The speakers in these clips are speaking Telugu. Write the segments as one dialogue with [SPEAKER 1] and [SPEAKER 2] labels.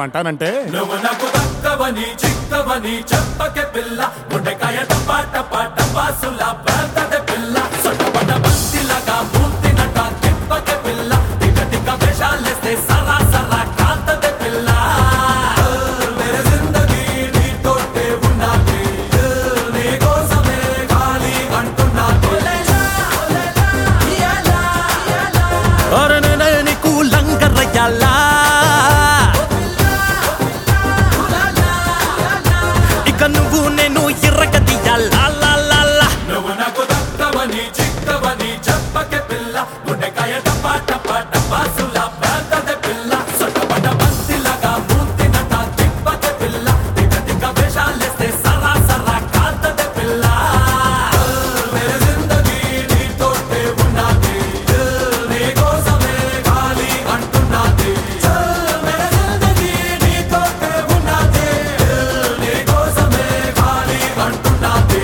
[SPEAKER 1] నేనేమంటానంటే
[SPEAKER 2] నువ్వు నాకు దక్కవని చిక్కవని చెప్పకే పిల్ల గుండెకాయ టపా టపా టపాసుల పేదదే పిల్ల సొట్టపడ్డ బంతిలాగా మూర్తినట తిప్పకే పిల్ల టిక టిక వేషాలేస్తే సరా సరా కాంతదే పిల్ల మేరే జిందగీ నీతోటే ఉన్నది నీ కోసమే ఖాళీ అంటున్నది
[SPEAKER 3] అరే నేనే నీకు లంగరయ్యాలా ఇక నువ్వు నేను ఎర్రగదియాలా లా లా లా
[SPEAKER 2] నువ్వు నాకు దక్కవని చిక్కవని చెప్పకే పిల్ల గుండెకాయ టపా టపా టపాసుల పేదదే పిల్ల సొట్టపడ్డ బంతిలాగా మూర్తినట తిప్పకే పిల్ల టిక టిక వేషాలేస్తే సరా సరా కాంతదే పిల్ల మేరే జిందగీ నీతోటే ఉన్నది నీ కోసమే ఖాళీ అంటున్నది మేరే జిందగీ నీతోటే ఉన్నది నీ కోసమే ఖాళీ అంటున్నది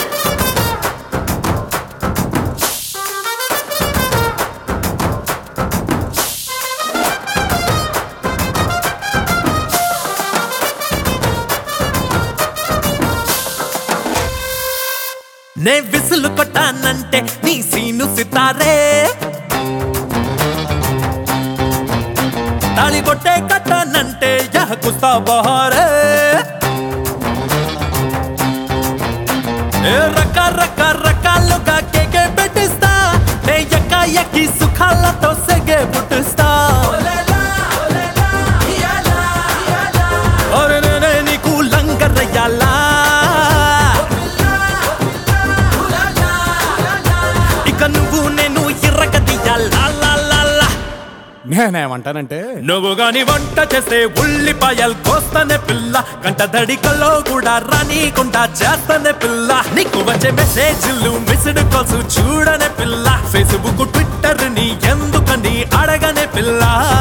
[SPEAKER 3] నే విసులు కొట్టానంటే నీ సీను సితారే తాళి కొట్టే కట్టానంటే యహ కుస్తా బహారే ఏ రక రక రకాలుగా కేకే పెట్టిస్తా నే ఎక్క ఎక్కి సుఖాలతో సెగే పుట్టిస్తా ఒరే నేనే నీకు లంగరయ్యాలా ఇక నువ్వు నేను ఎర్రగదియాలా లా లా లా
[SPEAKER 1] నేనేమంటానంటే
[SPEAKER 3] నువ్వు గాని వంట చేస్తే ఉల్లిపాయలు కోస్తానే పిల్ల గంట దడికల్లో కూడా రానీకుండా చేస్తానే పిల్ల నీకు వచ్చే మెసేజ్లు మిస్డ్ కాల్స్ చూడనే పిల్ల ఫేస్బుక్ ట్విట్టర్ ని ఎందుకని అడగనే పిల్ల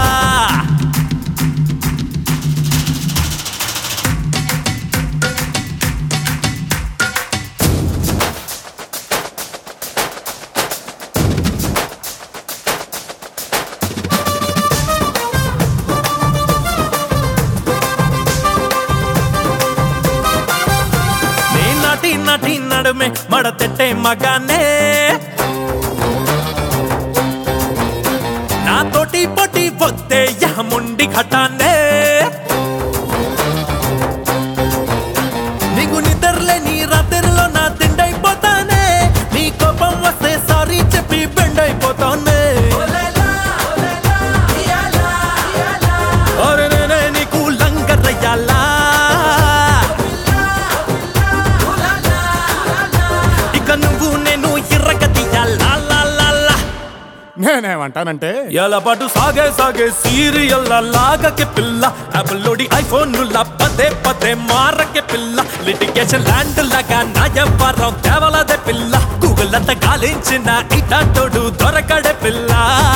[SPEAKER 3] నీ నటి నటి నడుమే మడతెట్టే మగానే నాతోటి పొటి పొత్తే యహముండి ఘటానే నీకు నిద్రలే నీ రాత్రిలో నా తిండైపోతానే నీ కోపం వస్తే సారీ చెప్పి బెండైపోతానే ఒరే నేనే నీకు లంగరయ్యాలా ఇక నువ్వు నేను ఎర్రగదియాలా లా లా లా
[SPEAKER 1] నేనేమంటానంటే
[SPEAKER 3] ఎలా పాటు సాగే సాగే సీరియల్ లాగకే పిల్ల యాపిల్లోడి ఐఫోన్ పదే పదే మారకే పిల్ల లిటిగేషన్ ల్యాండ్ లాగా నా వ్యవహారం తేవలదే పిల్ల గూగుల్ అంతా గాలించిన ఇటాటోడు దొరకడే పిల్ల